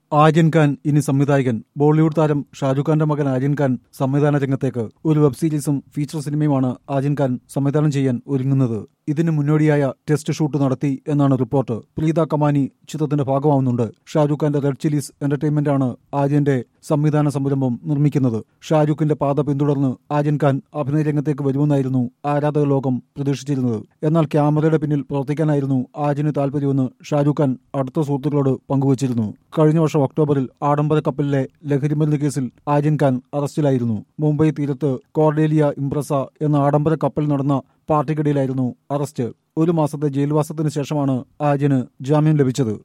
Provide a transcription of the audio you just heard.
ആര്യൻ ഖാൻ ഇനി സംവിധായകൻ ബോളിവുഡ് താരം ഷാരൂഖ് ഖാന്റെ മകൻ ആര്യൻ ഖാൻ സംവിധാന രംഗത്തേക്ക് ഒരു വെബ് സീരീസും ഫീച്ചർ സിനിമയുമാണ് ആര്യൻ ഖാൻ സംവിധാനം ചെയ്യാൻ ഒരുങ്ങുന്നത് ഇതിന് മുന്നോടിയായ ടെസ്റ്റ് ഷൂട്ട് നടത്തി എന്നാണ് റിപ്പോർട്ട് പ്രീത കമാനി ചിത്രത്തിന്റെ ഭാഗമാവുന്നുണ്ട് ഷാരൂഖ് ഖാന്റെ റെഡ് ചില്ലീസ് എന്റർടൈൻമെന്റ് ആണ് ആര്യന്റെ സംവിധാന സംരംഭം നിർമ്മിക്കുന്നത് ഷാരൂഖിന്റെ പാത പിന്തുടർന്ന് ആര്യൻ ഖാൻ അഭിനയ രംഗത്തേക്ക് വരുമെന്നായിരുന്നു ആരാധക ലോകം പ്രതീക്ഷിച്ചിരുന്നത് എന്നാൽ ക്യാമറയുടെ പിന്നിൽ പ്രവർത്തിക്കാനായിരുന്നു ആര്യന് താല്പര്യമെന്ന് ഷാരൂഖ് ഖാൻ അടുത്ത സുഹൃത്തുക്കളോട് പങ്കുവച്ചിരുന്നു കഴിഞ്ഞ വർഷം ഒക്ടോബറിൽ ആഡംബര കപ്പലിലെ ലഹരിമരുന്ന് കേസിൽ ആര്യൻ ഖാൻ അറസ്റ്റിലായിരുന്നു മുംബൈ തീരത്ത് കോർഡേലിയ ഇംപ്രസ എന്ന ആഡംബര കപ്പൽ നടന്ന പാർട്ടിക്കിടയിലായിരുന്നു അറസ്റ്റ് ഒരു മാസത്തെ ജയിൽവാസത്തിന് ശേഷമാണ് ആര്യന് ജാമ്യം ലഭിച്ചത്